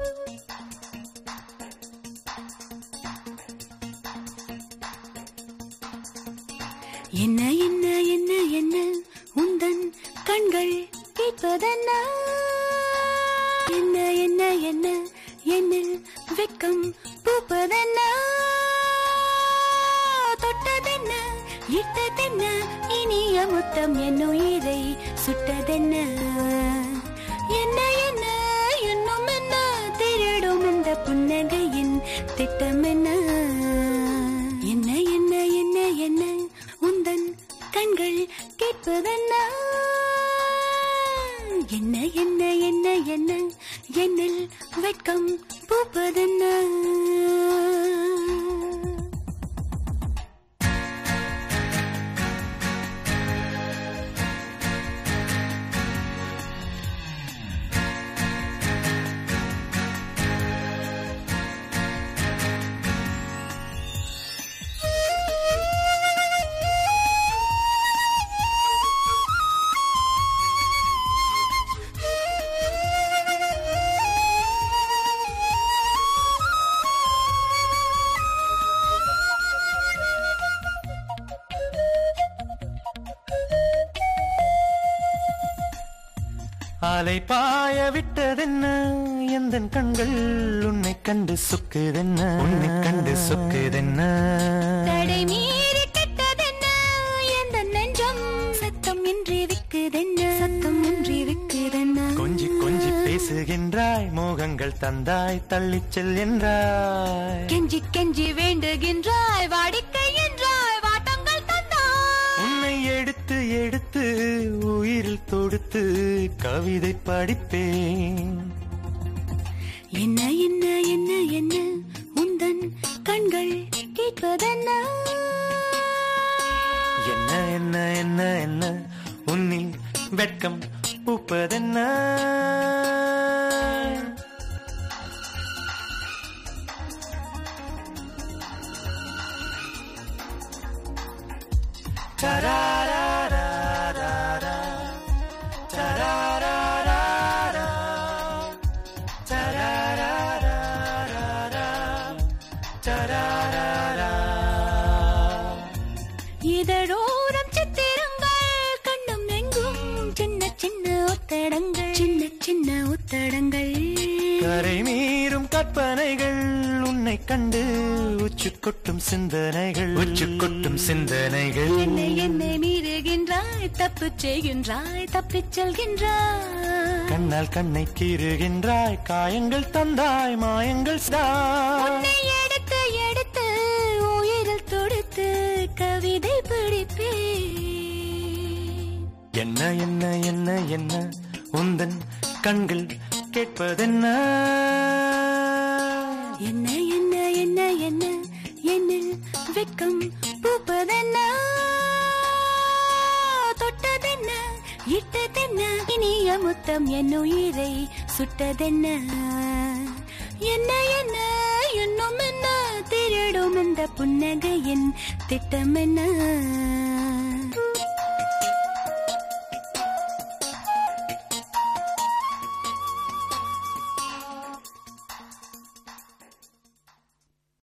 என்ன என்ன என்ன என்ன உந்தன் கண்கள் கேட்பதென்ன என்ன என்ன என்ன என்னில் வெட்கம் பூப்பதென்ன தொட்டதென்ன இட்டதென்ன இனிய முத்தம் என் உயிரை சுட்டதென்ன என்ன என்ன இன்னும் என்ன திருடும் இந்த புன்னகையின் திட்டம் என்ன என்ன என்ன என்ன என்ன உந்தன் கண்கள் கேட்பதென்ன என்ன என்ன என்ன என்ன என்னில் வெட்கம் பூப்பதென்ன அலை பாய விட்டதென்ன எந்த கண்கள் உன்னை கண்டு சுக்குதென்ன உன்னை கண்டு சுக்குதென்ன தடை மீறி கெட்டதென்ன எந்த நெஞ்சம் சத்தம் இன்றி விக்குதென்ன சத்தம் இன்றி விக்குதென்ன கொஞ்சி கொஞ்சி பேசுகின்றாய் மோகங்கள் தந்தாய் தள்ளிச் செல் என்றாய் கெஞ்சி கெஞ்சி வேண்டுகின்றாய் வாடிக்கை என்றாய் வாட்டங்கள் தந்தாய் உன்னை எடுத்து எடுத்து உயிரில் தொடுத்து கவிதை படிப்பேன் என்ன என்ன என்ன என்ன உந்தன் கண்கள் கேட்பதென்ன என்ன என்ன என்ன என்ன உன்னில் வெட்கம் பூப்பதென்ன Ta-ra-ra-ra-ra-ra. Ta-ra-ra-ra-ra. Ta-ra-ra-ra-ra-ra. Ta-ra-ra-ra. இதழோரம் சித்திரங்கள் கண்ணும் எங்கும் சின்ன சின்ன ஒத்தடங்கள் சின்ன சின்ன ஒத்தடங்கள் கரை மீறும் கற்பனைகள் உன்னை கண்டு உச்சு கொட்டும் சிந்தனைகள் உச்சு கொட்டும் சிந்தனைகள் என்னை என்னை மீறுகின்றாய் தப்பு செய்கின்றாய் தப்பிச் செல்கின்றாய் கண்ணால் கண்ணை கீறுகின்றாய் காயங்கள் தந்தாய் மாயங்கள் செய்தாய். உன்னை எடுத்து எடுத்து உயிரில் தொடுத்து கவிதை படிப்பேன் என்ன என்ன என்ன என்ன உந்தன் கண்கள் கேட்பதென்ன என்ன என்ன என்ன என்ன என்னில் வெட்கம் பூப்பதென்ன தொட்டதென்ன இட்டதென்ன இனிய முத்தம் என் உயிரை சுட்டதென்ன என்ன என்ன இன்னும் என்ன திருடும் இந்த புன்னகையின் திட்டம் என்ன